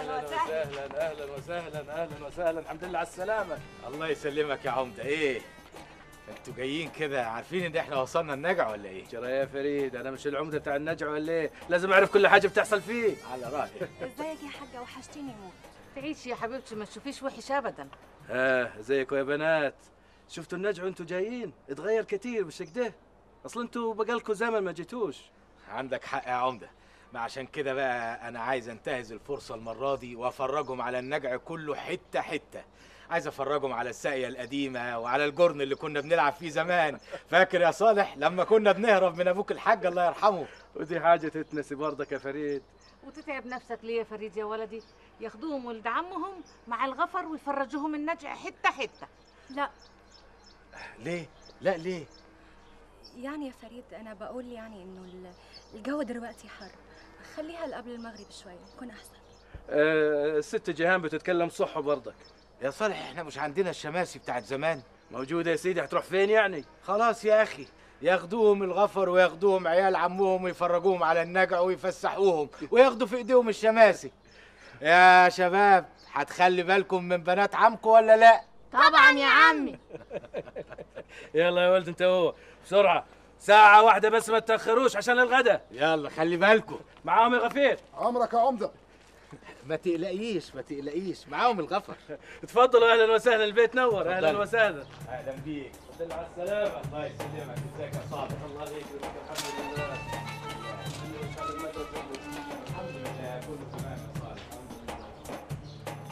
اهلا وسهلا اهلا وسهلا اهلا وسهلا الحمد لله على السلامه الله يسلمك يا عمده ايه انتوا جايين كده عارفين ان احنا وصلنا النجع ولا ايه ترى يا فريد انا مش العمده بتاع النجع ولا ايه لازم اعرف كل حاجه بتحصل فيه على رايك ازيك يا حاجه وحشتيني موت تعيشي يا حبيبتي ما تشوفيش وحش ابدا اه ازيكم يا بنات شفتوا النجع وانتوا جايين اتغير كتير مش كده اصل انتوا بقالكم زمن ما جيتوش عندك حق يا عمده ما عشان كده بقى انا عايز انتهز الفرصه المره دي وافرجهم على النجع كله حته حته عايز افرجهم على الساقيه القديمه وعلى الجرن اللي كنا بنلعب فيه زمان فاكر يا صالح لما كنا بنهرب من ابوك الحاج الله يرحمه ودي حاجه تتنسي برضك يا فريد وتتعب نفسك ليه يا فريد يا ولدي ياخدوهم ولد عمهم مع الغفر ويفرجوهم النجع حته حته لا ليه لا ليه يعني يا فريد انا بقول يعني انه ال- الجو دلوقتي حر خليها لقبل المغرب شوي يكون احسن آه الست جيهان بتتكلم صح برضك يا صالح احنا مش عندنا الشماسي بتاعت زمان موجوده يا سيدي هتروح فين يعني خلاص يا اخي ياخدوهم الغفر وياخدوهم عيال عمهم ويفرجوهم على النجع ويفسحوهم وياخدوا في ايديهم الشماسي يا شباب هتخلي بالكم من بنات عمكم ولا لا طبعا يا عمي يلا يا ولد انت هو بسرعه ساعه واحده بس ما تاخروش عشان الغدا يلا خلي بالكم معاهم يا غفير عمرك يا عمده ما تقلقيش ما تقلقيش معاهم الغفر تفضلوا اهلا وسهلا البيت نور اهلا اتفضل. وسهلا اهلا بيك الحمد لله على السلامه الله يسلمك ازيك يا صالح الله يكرمك الحمد لله الحمد لله كله تمام يا صالح الحمد لله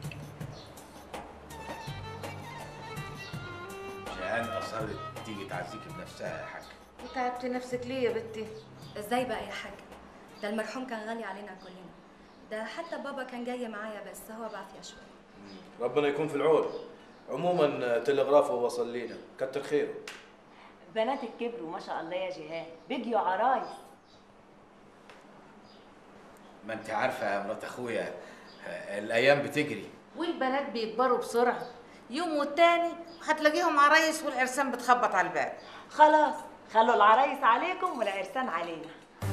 جيهان اصرت تيجي تعزيكي بنفسها يا حاج وتعبت نفسك ليه يا بنتي ازاي بقى يا حاجه ده المرحوم كان غالي علينا كلنا ده حتى بابا كان جاي معايا بس هو بعافيه شويه ربنا يكون في العون عموما تلغرافه وصل لينا كتر خيره بناتك كبروا ما شاء الله يا جهاد بيجيوا عرايس ما انت عارفه يا مرات اخويا الايام بتجري والبنات بيكبروا بسرعه يوم والتاني هتلاقيهم عرايس والعرسان بتخبط على الباب خلاص خلوا العرايس عليكم والعرسان علينا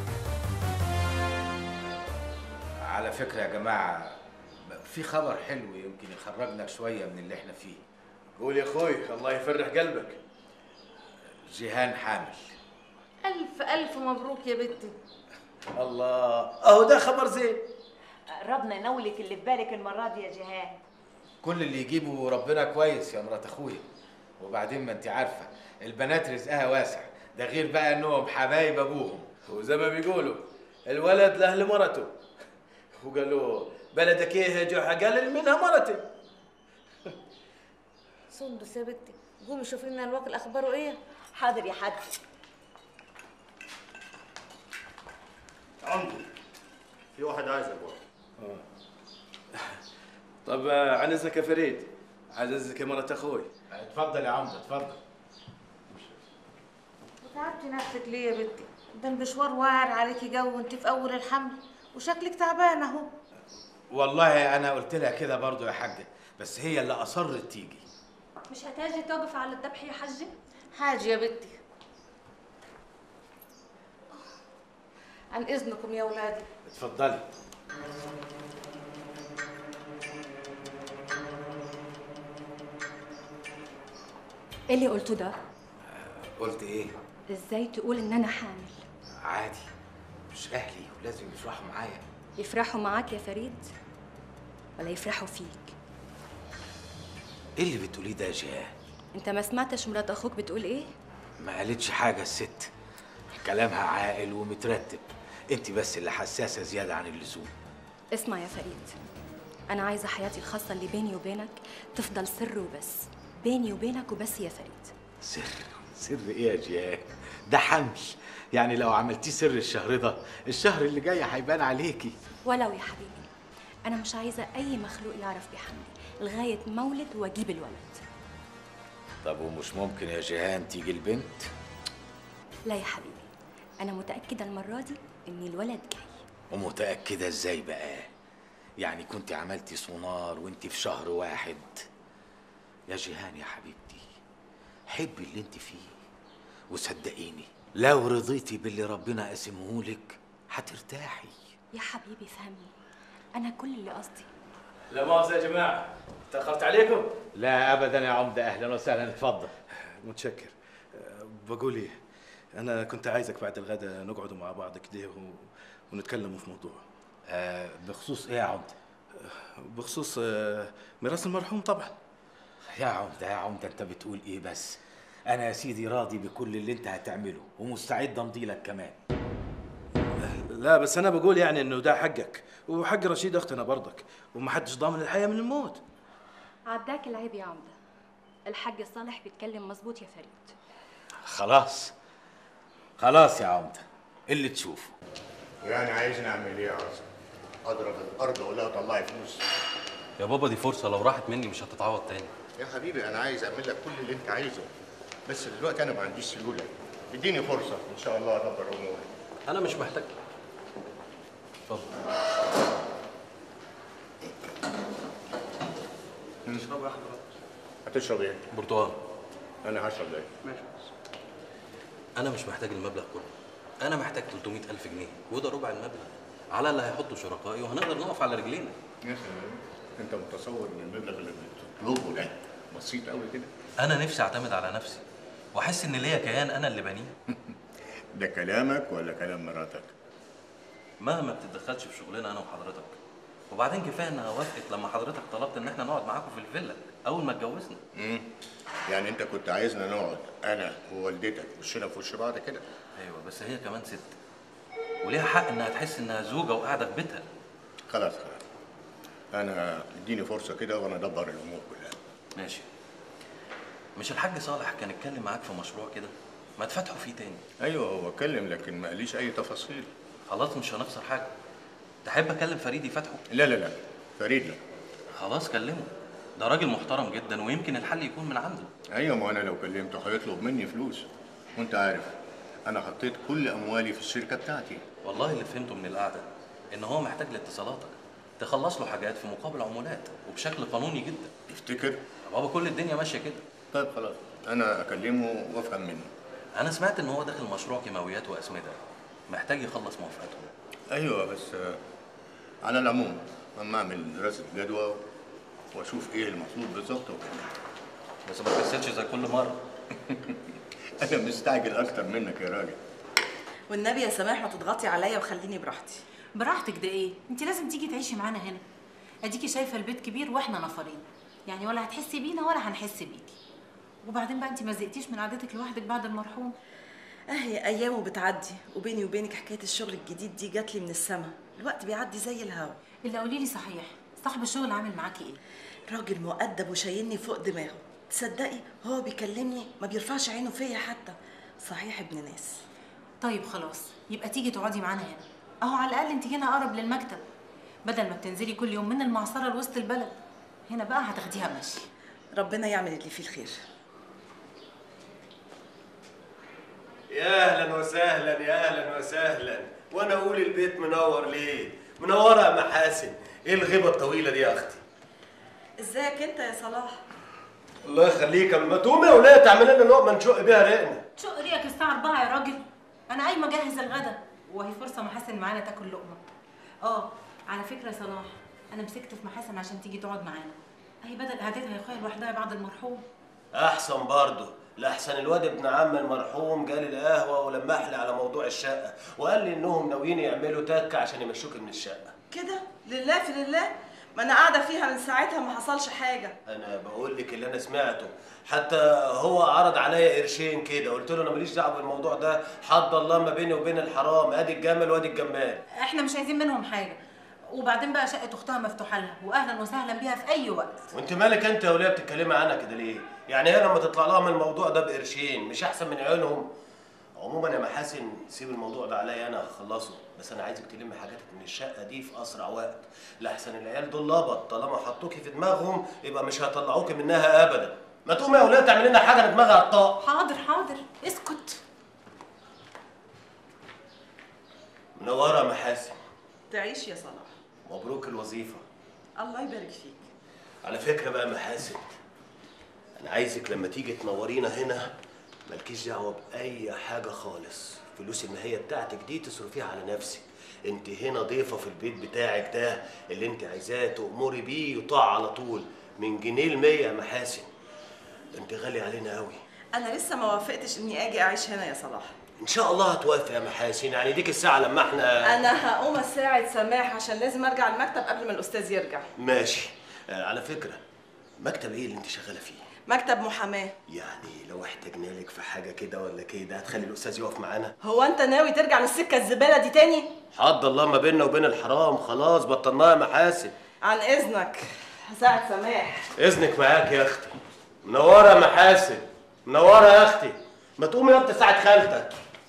على فكره يا جماعه في خبر حلو يمكن يخرجنا شويه من اللي احنا فيه قول يا اخوي الله يفرح قلبك جيهان حامل الف الف مبروك يا بنتي الله اهو ده خبر زين ربنا ينولك اللي في بالك المره دي يا جهاد كل اللي يجيبه ربنا كويس يا مرات اخويا وبعدين ما انت عارفه البنات رزقها واسع ده غير بقى انهم حبايب ابوهم وزي ما بيقولوا الولد لاهل مرته وقالوا بلدك ايه يا جحا قال منها مرتي سندس يا بنتي قومي شوفي لنا الوكل اخباره ايه حاضر يا حاج عمدي في واحد عايزك بقى طب آه، عن اذنك يا فريد عن اذنك يا مرات اخوي اتفضل يا عمده اتفضل وتعبتي نفسك ليه يا بنتي ده المشوار واعر عليكي جو وانت في اول الحمل وشكلك تعبان اهو والله انا قلت لها كده برضو يا حاجه بس هي اللي اصرت تيجي مش هتاجي توقف على الذبح يا حجه حاجه يا بنتي عن اذنكم يا ولادي اتفضلي ايه اللي قلته ده قلت ايه ازاي تقول ان انا حامل عادي مش اهلي ولازم يفرحوا معايا يفرحوا معاك يا فريد ولا يفرحوا فيك ايه اللي بتقوليه ده يا جيهان انت ما سمعتش مرات اخوك بتقول ايه ما قالتش حاجه الست كلامها عاقل ومترتب انت بس اللي حساسه زياده عن اللزوم اسمع يا فريد انا عايزه حياتي الخاصه اللي بيني وبينك تفضل سر وبس بيني وبينك وبس يا فريد سر سر ايه يا جيهان ده حمل يعني لو عملتيه سر الشهر ده الشهر اللي جاي هيبان عليكي ولو يا حبيبي انا مش عايزه اي مخلوق يعرف بحملي لغايه مولد واجيب الولد طب ومش ممكن يا جيهان تيجي البنت لا يا حبيبي انا متاكده المره دي ان الولد جاي ومتأكدة ازاي بقى؟ يعني كنت عملتي سونار وانت في شهر واحد يا جيهان يا حبيبتي حبي اللي انت فيه وصدقيني لو رضيتي باللي ربنا قسمهولك هترتاحي يا حبيبي فهمني انا كل اللي قصدي لا مؤاخذة يا جماعة تأخرت عليكم؟ لا ابدا يا عمده اهلا وسهلا اتفضل متشكر أه، بقول ايه انا كنت عايزك بعد الغداء نقعدوا مع بعض كده و... ونتكلموا في موضوع آه بخصوص ايه يا عمده بخصوص أه، ميراث المرحوم طبعا يا عمده يا عمده انت بتقول ايه بس انا يا سيدي راضي بكل اللي انت هتعمله ومستعد امضي لك كمان لا بس انا بقول يعني انه ده حقك وحق رشيد اختنا برضك ومحدش ضامن الحياه من الموت عداك العيب يا عمده الحاج صالح بيتكلم مظبوط يا فريد خلاص خلاص يا عمده اللي تشوفه يعني عايزني اعمل ايه يا عاصم؟ اضرب الارض واقول لها طلعي فلوس يا بابا دي فرصة لو راحت مني مش هتتعوض تاني يا حبيبي انا عايز اعمل لك كل اللي انت عايزه بس دلوقتي انا ما عنديش سيوله اديني فرصه ان شاء الله ادبر اموري أنا مش محتاج اتفضل هتشرب ايه؟ برتقال انا هشرب ده أنا مش محتاج المبلغ كله أنا محتاج 300 ألف جنيه وده ربع المبلغ على اللي هيحطوا شركائي وهنقدر نقف على رجلينا يا سلام انت متصور ان المبلغ اللي بتطلبه ده بسيط قوي كده أنا نفسي أعتمد على نفسي وأحس إن ليا كيان أنا اللي بنيه ده كلامك ولا كلام مراتك؟ مهما بتتدخلش في شغلنا أنا وحضرتك وبعدين كفايه انها وافقت لما حضرتك طلبت ان احنا نقعد معاكم في الفيلا اول ما اتجوزنا امم يعني انت كنت عايزنا نقعد انا ووالدتك وشنا في وش بعض كده ايوه بس هي كمان ست وليها حق انها تحس انها زوجه وقاعده في بيتها خلاص خلاص انا اديني فرصه كده وانا ادبر الامور كلها ماشي مش الحاج صالح كان اتكلم معاك في مشروع كده ما تفتحوا فيه تاني ايوه هو اتكلم لكن ما قاليش اي تفاصيل خلاص مش هنخسر حاجه تحب اكلم فريد يفتحه لا لا لا فريد لا خلاص كلمه ده راجل محترم جدا ويمكن الحل يكون من عنده ايوه ما انا لو كلمته هيطلب مني فلوس وانت عارف انا حطيت كل اموالي في الشركه بتاعتي والله اللي فهمته من القعده ان هو محتاج لاتصالاتك تخلص له حاجات في مقابل عمولات وبشكل قانوني جدا تفتكر يا بابا كل الدنيا ماشيه كده طيب خلاص انا اكلمه وافهم منه انا سمعت ان هو داخل مشروع كيماويات واسمده محتاج يخلص موافقته ايوه بس آه، على العموم اما اعمل دراسه جدوى واشوف ايه المطلوب بالظبط وكده بس ما تكسلش زي كل مره انا مستعجل اكتر منك يا راجل والنبي يا سماح ما تضغطي عليا وخليني براحتي براحتك ده ايه انت لازم تيجي تعيشي معانا هنا اديكي شايفه البيت كبير واحنا نفرين يعني ولا هتحسي بينا ولا هنحس بيكي وبعدين بقى انت ما زهقتيش من قعدتك لوحدك بعد المرحوم اهي ايامه بتعدي وبيني وبينك حكايه الشغل الجديد دي جات لي من السما الوقت بيعدي زي الهوا اللي قولي لي صحيح صاحب الشغل عامل معاكي ايه راجل مؤدب وشايلني فوق دماغه تصدقي هو بيكلمني ما بيرفعش عينه فيا حتى صحيح ابن ناس طيب خلاص يبقى تيجي تقعدي معانا هنا اهو على الاقل انت هنا اقرب للمكتب بدل ما بتنزلي كل يوم من المعصره لوسط البلد هنا بقى هتاخديها مشي ربنا يعمل اللي فيه الخير يا اهلا وسهلا يا اهلا وسهلا وانا اقول البيت منور ليه منوره يا محاسن ايه الغيبه الطويله دي يا اختي ازيك انت يا صلاح الله يخليك قبل ما تقومي يا وليه تعمل لنا لقمه نشق بيها رقنا شق ريقك الساعه 4 يا راجل انا قايمه اجهز الغدا وهي فرصه محاسن معانا تاكل لقمه اه على فكره يا صلاح انا مسكت في محاسن عشان تيجي تقعد معانا اهي بدل قعدتها يا اخويا لوحدها بعد المرحوم احسن برضه لاحسن الواد ابن عم المرحوم جالي القهوه ولمح لي على موضوع الشقه وقال لي انهم ناويين يعملوا تكه عشان يمشوك من الشقه كده لله في لله ما انا قاعده فيها من ساعتها ما حصلش حاجه انا بقول لك اللي انا سمعته حتى هو عرض عليا قرشين كده قلت له انا ماليش دعوه بالموضوع ده حد الله ما بيني وبين الحرام ادي الجمل وادي الجمال احنا مش عايزين منهم حاجه وبعدين بقى شقه اختها مفتوحه لها واهلا وسهلا بيها في اي وقت وانت مالك انت يا وليه بتتكلمي عنها كده ليه يعني هي لما تطلع لها من الموضوع ده بقرشين مش احسن من عيونهم عموما يا محاسن سيب الموضوع ده عليا انا هخلصه بس انا عايزك تلمي حاجاتك من الشقه دي في اسرع وقت لاحسن العيال دول لبط طالما حطوكي في دماغهم يبقى مش هيطلعوكي منها ابدا ما تقومي يا وليه تعملي لنا حاجه دماغها على الطاق حاضر حاضر اسكت منوره يا محاسن تعيش يا صلاح مبروك الوظيفه الله يبارك فيك على فكرة بقى محاسن أنا عايزك لما تيجي تنورينا هنا مالكيش دعوة بأي حاجة خالص فلوس المهية بتاعتك دي تصرفيها على نفسك انت هنا ضيفه في البيت بتاعك ده اللي انت عايزاه تأمري بيه يطاع على طول من جنيه لمية يا محاسن انت غالي علينا قوي انا لسه ما وافقتش اني اجي اعيش هنا يا صلاح ان شاء الله هتوافق يا محاسن يعني ديك الساعه لما احنا انا هقوم اساعد سماح عشان لازم ارجع المكتب قبل ما الاستاذ يرجع ماشي آه على فكره مكتب ايه اللي انت شغاله فيه مكتب محاماه يعني لو احتاجنا لك في حاجه كده ولا كده هتخلي الاستاذ يقف معانا هو انت ناوي ترجع للسكه الزباله دي تاني حد الله ما بيننا وبين الحرام خلاص بطلناها يا محاسن عن اذنك هساعد سماح اذنك معاك يا اختي منوره يا محاسن منوره يا اختي ما تقومي يا ساعه خالتك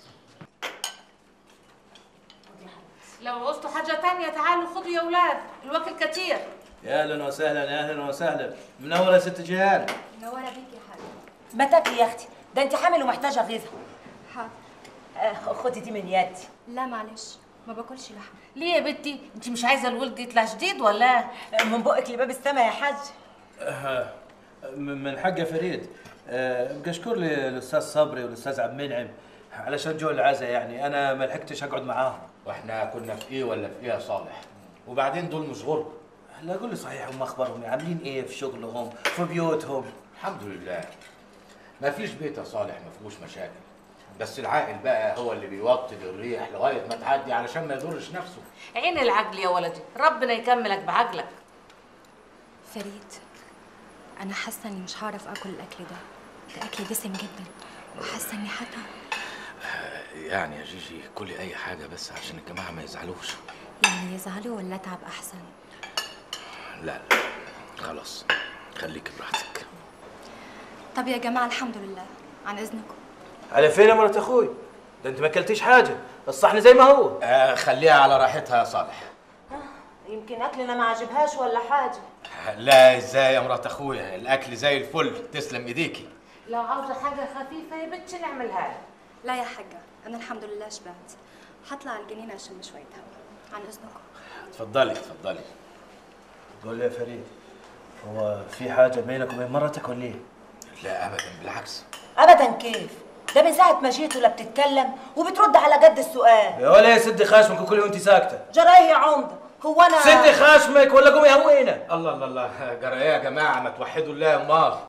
لو عوزتوا حاجة تانية تعالوا خدوا يا ولاد الوكل كتير يا اهلا وسهلا يا اهلا وسهلا منوره يا ست جيهان منوره بيك يا حاج ما تاكلي يا اختي ده انت حامل ومحتاجه غذاء حاضر آه خدي دي من يدي لا معلش ما باكلش لحم ليه يا بنتي انت مش عايزة الولد يطلع جديد ولا آه، من بقك لباب السما يا حاج آه، من من حق يا فريد آه، ابقى اشكر لي الاستاذ صبري والاستاذ عبد المنعم علشان جو العزا يعني انا ما لحقتش اقعد معاهم واحنا كنا في ايه ولا في ايه يا صالح وبعدين دول مش غرب لا قول لي صحيح هم اخبارهم عاملين ايه في شغلهم في بيوتهم الحمد لله ما فيش بيت يا صالح ما فيهوش مشاكل بس العاقل بقى هو اللي بيوطي الريح لغايه ما تعدي علشان ما يضرش نفسه عين العقل يا ولدي ربنا يكملك بعقلك فريد انا حاسه اني مش هعرف اكل الاكل ده ده اكل دسم جدا وحاسه اني هتعب يعني يا جيجي كلي اي حاجه بس عشان الجماعه ما يزعلوش يعني يزعلوا ولا اتعب احسن لا لا خلاص خليك براحتك طب يا جماعه الحمد لله عن اذنكم على فين يا مرات اخوي ده انت ما اكلتيش حاجه الصحن زي ما هو آه خليها على راحتها يا صالح يمكن اكلنا ما عجبهاش ولا حاجه لا ازاي يا مرات اخويا الاكل زي الفل تسلم ايديكي لو عاوزة حاجة خفيفة يا بنتي نعملها لك لا يا حاجه انا الحمد لله شبعت هطلع على الجنينه اشم شويه هوا عن اذنكم اتفضلي اتفضلي قول لي يا فريد هو في حاجه بينك وبين مرتك ولا ايه؟ لا ابدا بالعكس ابدا كيف ده من ساعه ما جيت ولا بتتكلم وبترد على جد السؤال يا ولا يا سدي خاشمك وكل وانت ساكته جرايه يا عمده هو انا سدي خاشمك ولا قومي هوينا الله الله الله جرى ايه يا جماعه ما توحدوا الله يا امال